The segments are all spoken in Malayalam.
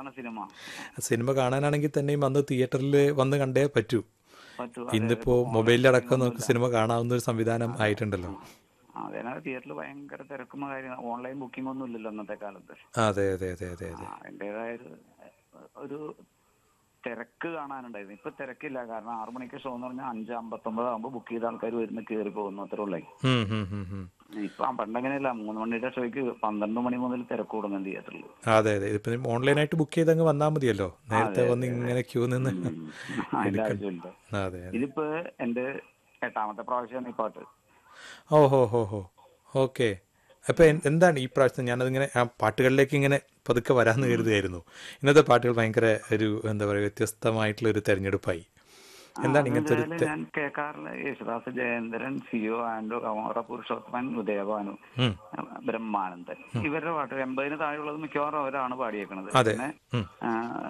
അതാണ് സിനിമ സിനിമ കാണാനാണെങ്കിൽ തന്നെയും അന്ന് തിയേറ്ററിൽ വന്ന് കണ്ടേ പറ്റൂ പറ്റൂ ഇന്നിപ്പോ മൊബൈലിലടക്കം നമുക്ക് സിനിമ കാണാവുന്ന ഒരു സംവിധാനം ആയിട്ടുണ്ടല്ലോ അതേനാ തിയേറ്ററിൽ ഭയങ്കര തിരക്കും കാര്യം ഓൺലൈൻ ബുക്കിംഗ് ഒന്നും ഇല്ലല്ലോ അന്നത്തെ കാലത്ത് അതെ അതെ അതെ അതെ അതെ ആ, അതിന്റേതായ ഒരു ഒരു തിരക്ക് കാണാനുണ്ടായിരുന്നു ഇപ്പൊ തിരക്കില്ല കാരണം ആറു മണിക്ക് ഷോ എന്ന് പറഞ്ഞാൽ അഞ്ച് അമ്പത്തൊമ്പത് ആകുമ്പോൾ ബുക്ക് ചെയ്ത ആൾക്കാർ വരുന്ന കയറി പോകുന്നു അത്രേ ഉള്ളേ ഉം, ഉം, ഉം, ഉം. ഇപ്പൊ പണ്ടങ്ങനെയല്ല മൂന്ന് മണിയുടെ ഷോയ്ക്ക് പന്ത്രണ്ട് മണി മുതൽ തിരക്ക് കൂടുന്നുണ്ട് തിയേറ്ററിൽ അതെ അതെ ഇപ്പം ഓൺലൈനായിട്ട് ബുക്ക് ചെയ്ത് അങ്ങ് വന്നാൽ മതിയല്ലോ നേരത്തെ വന്ന് ഇങ്ങനെ ക്യൂ നിന്ന് അതിന്റെ ആവശ്യമില്ല അതെ ഇതിപ്പോ എന്റെ എട്ടാമത്തെ പ്രാവശ്യമാണ് ഈ പാട്ട് ഓ ഹോ ഹോ ഹോ ഓക്കെ അപ്പൊ എൻ- എന്താണ് ഈ പ്രാവശ്യം ഞാനതിങ്ങനെ ആ പാട്ടുകളിലേക്ക് ഇങ്ങനെ പതുക്കെ വരാമെന്ന് കരുതുകയായിരുന്നു ഇന്നത്തെ പാട്ടുകൾ ഭയങ്കര ഒരു എന്താ പറയുക വ്യത്യസ്തമായിട്ടുള്ള ഒരു തെരഞ്ഞെടുപ്പായി എന്താണ് ഇങ്ങനത്തെ ഒരു അതുപോലെ ഞാൻ കേൾക്കാറില്ല യേശുദാസ് ജയേന്ദ്രൻ സിയോ ആൻഡോ കമോറ പുരുഷോത്തമൻ ഉദയഭാനു ഉം. ബ്രഹ്മാനന്ദൻ ഇവരുടെ പാട്ട് എൺപതിന് താഴെയുള്ളത് മിക്കവാറും അവരാണ് പാടിയേക്കണത് അതെ. പിന്നെ ഉം. ആ,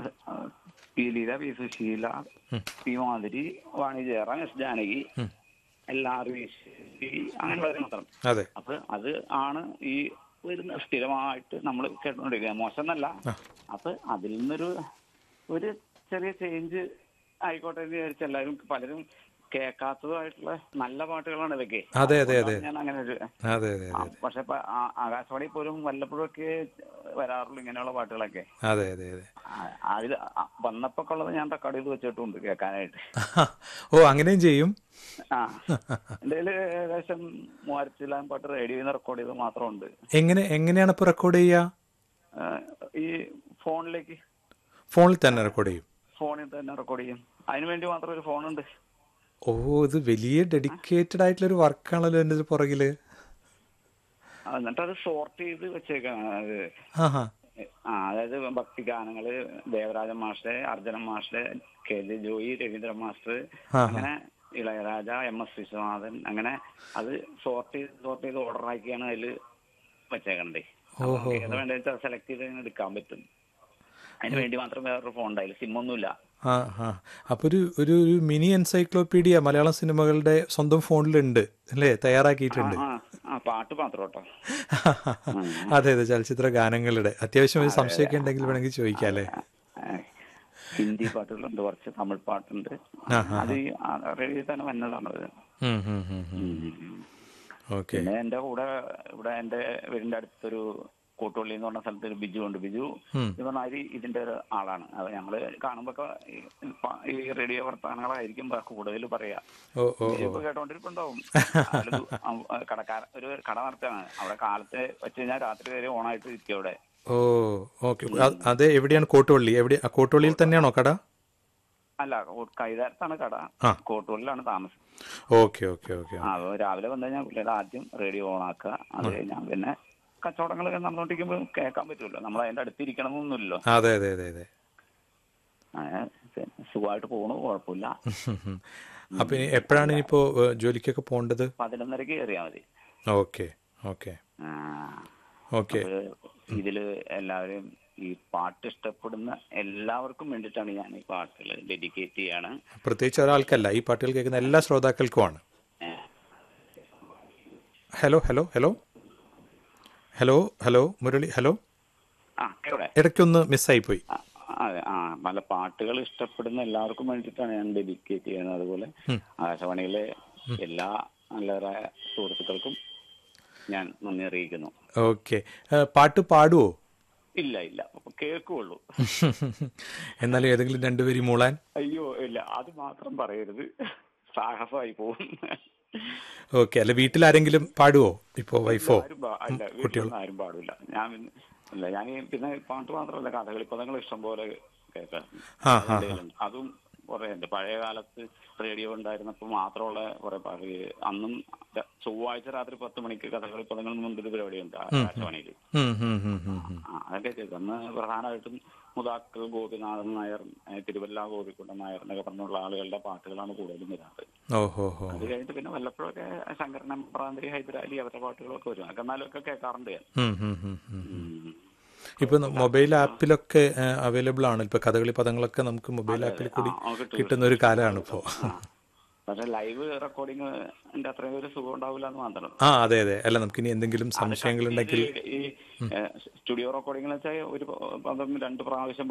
P Leela P Susheela P Madhuri Vani Jayaram S Janaki എല്ലാവരും അങ്ങനെയുള്ളവരെ മാത്രം അതെ അപ്പൊ അത് ആണ് ഈ വരുന്ന സ്ഥിരമായിട്ട് നമ്മൾ കേട്ടോണ്ടിരിക്കുക മോശം എന്നല്ല അപ്പൊ അതിൽ നിന്നൊരു ഒരു ചെറിയ ചേഞ്ച് ആയിക്കോട്ടെ എന്ന് വിചാരിച്ച് എല്ലാവരും പലരും കേൾക്കാത്തതായിട്ടുള്ള നല്ല പാട്ടുകളാണ് ഇതൊക്കെ അതെ അതെ അതെ ഞാൻ അങ്ങനെ ഒരു അതെ അതെ ആ, പക്ഷെ ഇപ്പൊ ആ- ആകാശവാണി പോലും വല്ലപ്പോഴൊക്കെ വരാറുള്ളൂ ഇങ്ങനെയുള്ള പാട്ടുകളൊക്കെ അതെ അതെ അതെ ആ, അതിൽ ആ, വന്നപ്പോ ഉള്ളത് ഞാൻ റെക്കോർഡ് ചെയ്ത് വെച്ചിട്ടുണ്ട് കേൾക്കാനായിട്ട് ഓ അങ്ങനെയും ചെയ്യും ആ എന്റെ കയ്യില് ഏകദേശം മൂവായിരത്തിലാം പാട്ട് റേഡിയോയിൽ നിന്ന് റെക്കോർഡ് ചെയ്ത് മാത്രമുണ്ട് എങ്ങനെ എങ്ങനെയാണ് ഇപ്പോൾ റെക്കോർഡ് ചെയ്യുക ആ, ഈ ഫോണിലേക്ക് ഫോണിൽ തന്നെ റെക്കോർഡ് ചെയ്യും ഫോണിൽ തന്നെ റെക്കോർഡ് ചെയ്യും അതിനു വേണ്ടി മാത്രം ഒരു ഫോണുണ്ട് ഓ ഇത് വലിയ ഡെഡിക്കേറ്റഡ് ആയിട്ടുള്ള ഒരു വർക്കാണല്ലോ എൻ്റെ ഒരു പുറകില് ആ, എന്നിട്ട് അത് ഷോർട്ട് ചെയ്ത് വെച്ചേക്കാണ് അത് ആഹാ ആ അതായത് ഭക്തി ഗാനങ്ങള് Devaraja master Arjunan master K J Joy Raveendran master ആഹാ. അങ്ങനെ ഇളയരാജ എം എസ് വിശ്വനാഥൻ അങ്ങനെ അത് ഷോർട്ട് ചെയ്ത് ഷോർട്ട് ചെയ്ത് ഓർഡർ ആക്കിയാണ് അതിൽ വെച്ചേക്കണ്ടേ ഓഹോ. ഏതാ വേണ്ടത് വെച്ചാൽ സെലക്ട് ചെയ്ത് അങ്ങനെ എടുക്കാൻ പറ്റും അതിന് വേണ്ടി മാത്രം വേറൊരു ഫോൺ ഉണ്ടായില്ല സിം ഒന്നുമില്ല ആ ആ അപ്പൊ ഒരു ഒരു ഒരു മിനി എൻസൈക്ലോപീഡിയ മലയാളം സിനിമകളുടെ സ്വന്തം ഫോണിലുണ്ട് അല്ലേ തയ്യാറാക്കിയിട്ടുണ്ട് ആ ആ പാട്ട് മാത്രം കേട്ടോ അതെ അതെ ചലച്ചിത്ര ഗാനങ്ങളുടെ അത്യാവശ്യം ഒരു സംശയമൊക്കെ ഉണ്ടെങ്കിൽ വേണമെങ്കിൽ ചോദിക്കാം അല്ലേ ആ, ഹിന്ദി പാട്ടുകളുണ്ട് കുറച്ച് തമിഴ് പാട്ടുണ്ട് അത് ഈ റേഡിയോയിൽ തന്നെ വന്നതാണത് ഉം, ഉം, ഉം, ഉം. ഓക്കെ പിന്നെ എന്റെ കൂടെ ഇവിടെ എന്റെ വീടിന്റെ അടുത്തൊരു കൂട്ടുപള്ളി എന്ന് പറഞ്ഞ സ്ഥലത്ത് ഒരു ബിജു ഉണ്ട് ബിജു ഇത് പറഞ്ഞാൽ ഇതിന്റെ ഒരു ആളാണ് അത് ഞങ്ങള് കാണുമ്പോ ഈ റേഡിയോ വർത്തമാനങ്ങളായിരിക്കും കൂടുതൽ പറയാ ഓ ഓ ബിജു ഇപ്പൊ കേട്ടോണ്ടിരിപ്പുണ്ടാവും ആള് ദു- ആ, കടക്കാരൻ ഒരു കട നടത്താണ് അവിടെ കാലത്ത് വെച്ച് കഴിഞ്ഞാൽ രാത്രി വരെ ഓണായിട്ട് ഇരിക്കും അവിടെ ഓ ഓക്കെ അത് എവിടെയാണ് കോട്ടുവള്ളി എവിടെ ആ, കോട്ടുവള്ളിയിൽ തന്നെയാണോ കട അല്ല കോ- കൈതാരത്താണ് കട ആ. കോട്ടൂരിലാണ് താമസം ഓക്കെ ഓക്കെ ഓക്കെ ആ അപ്പൊ രാവിലെ വന്നു കഴിഞ്ഞാൽ പുള്ളിയുടെ ആദ്യം റേഡിയോ ഓൺ ആക്കുക അത് കഴിഞ്ഞാൽ പിന്നെ കച്ചവടങ്ങളൊക്കെ നടന്നുകൊണ്ടിരിക്കുമ്പോൾ കേൾക്കാൻ പറ്റുമല്ലോ നമ്മൾ അതിന്റെ അടുത്തിരിക്കണമെന്നൊന്നുമില്ലല്ലോ അതെ അതെ അതെ അതെ അങ്ങനെ സുഖമായിട്ട് പോണു കുഴപ്പമില്ല അപ്പൊ ഇനി എപ്പോഴാണ് ഇനിയിപ്പോ ഏഹ്, ജോലിക്കൊക്കെ പോകേണ്ടത് പതിനൊന്നരക്ക് കയറിയാൽ മതി ഓക്കെ ഓക്കെ ആ, ഓക്കെ അത് ഇതില് എല്ലാവരും ഈ പാട്ട് ഇഷ്ടപ്പെടുന്ന എല്ലാവർക്കും വേണ്ടിയിട്ടാണ് ഞാൻ ഈ പാട്ടുകൾ ഡെഡിക്കേറ്റ് ചെയ്യാണ് പ്രത്യേകിച്ച് ഒരാൾക്കല്ല ഈ പാട്ടുകൾ കേൾക്കുന്ന എല്ലാ ശ്രോതാക്കൾക്കുമാണ് ഏ, hello hello hello hello hello Murali hello ആ ഇവിടെ ഇടയ്ക്കൊന്ന് മിസ്സായി പോയി ആ, അതെ ആ പല പാട്ടുകൾ ഇഷ്ടപ്പെടുന്ന എല്ലാവർക്കും വേണ്ടിയിട്ടാണ് ഞാൻ ഡെഡിക്കേറ്റ് ചെയ്യുന്നത് അതുപോലെ ആകാശവാണിയിലെ എല്ലാ നല്ലവരായ സുഹൃത്തുക്കൾക്കും ഞാൻ നന്ദി അറിയിക്കുന്നു ഓക്കെ പാട്ട് പാടുവോ ഇല്ല ഇല്ല കേൾക്കുള്ളൂ എന്നാലും ഏതെങ്കിലും രണ്ടുപേരും മൂളാൻ അയ്യോ ഇല്ല അത് മാത്രം പറയരുത് സാഹസമായി പോകും ഓക്കെ അല്ല വീട്ടിൽ ആരെങ്കിലും പാടുവോ ഇപ്പോ വൈഫോ ആരും പാ- അല്ല വീട്ടിലൊന്നും ആരും പാടില്ല ഞാൻ പിന്നെ- അല്ല ഞാൻ ഈ പിന്നെ പാട്ട് മാത്രമല്ല കഥകളി പദങ്ങൾ ഇഷ്ടം പോലെ കേൾക്കാം ആ ആ ഉണ്ട്. അതും കുറെ ഉണ്ട് പഴയ കാലത്ത് റേഡിയോ ഉണ്ടായിരുന്നപ്പോൾ മാത്രമുള്ള കുറെ പാട്ട് അന്നും ര- ചൊവ്വാഴ്ച രാത്രി പത്ത് മണിക്ക് കഥകളി പദങ്ങൾ മുൻപൊരു പരിപാടിയുണ്ട് ആകാശവാണിയിൽ ഉം, ഉം, ഉം, ഉം, ഉം. ആ, അതൊക്കെ കേൾക്കും അന്ന് പ്രധാനമായിട്ടും മുതാക്കൽ ഗോപിനാഥൻ നായർ ഏ, തിരുവല്ല ഗോപിക്കുട്ടൻ നായർ എന്നൊക്കെ പറഞ്ഞുള്ള ആളുകളുടെ പാട്ടുകളാണ് കൂടുതലും വരാറ് ഓഹോ ഹോ അത് കഴിഞ്ഞിട്ട് പിന്നെ വല്ലപ്പോഴൊക്കെ ശങ്കരൻ പ്രാന്തരി ഹൈദരാലി അവരുടെ പാട്ടുകളൊക്കെ വരും അതൊക്കെ എന്നാലും ഒക്കെ കേൾക്കാറുണ്ട് ഞാൻ ഉം, ഉം, ഉം, ഉം. ഉം. ഇപ്പൊ മൊബൈൽ ആപ്പിലൊക്കെ അവൈലബിൾ ആണ് ഇപ്പൊ കഥകളി പദങ്ങളൊക്കെ നമുക്ക് മൊബൈൽ ആപ്പിൽ കൂടി ആ, കിട്ടും, കിട്ടുന്ന ഒരു കാലമാണ് ഇപ്പോ ആ. പക്ഷെ ലൈവ് റെക്കോർഡിങ് അത്രയും ഒരു സുഖം ഉണ്ടാവില്ല എന്ന് മാത്രം ആ അതെ അതെ അല്ല നമുക്ക് ഇനി എന്തെങ്കിലും സംശയങ്ങൾ ഉണ്ടെങ്കിൽ ഈ സ്റ്റുഡിയോ റെക്കോർഡിംഗ് വെച്ചാൽ ഒരു പദം രണ്ട് പ്രാവശ്യം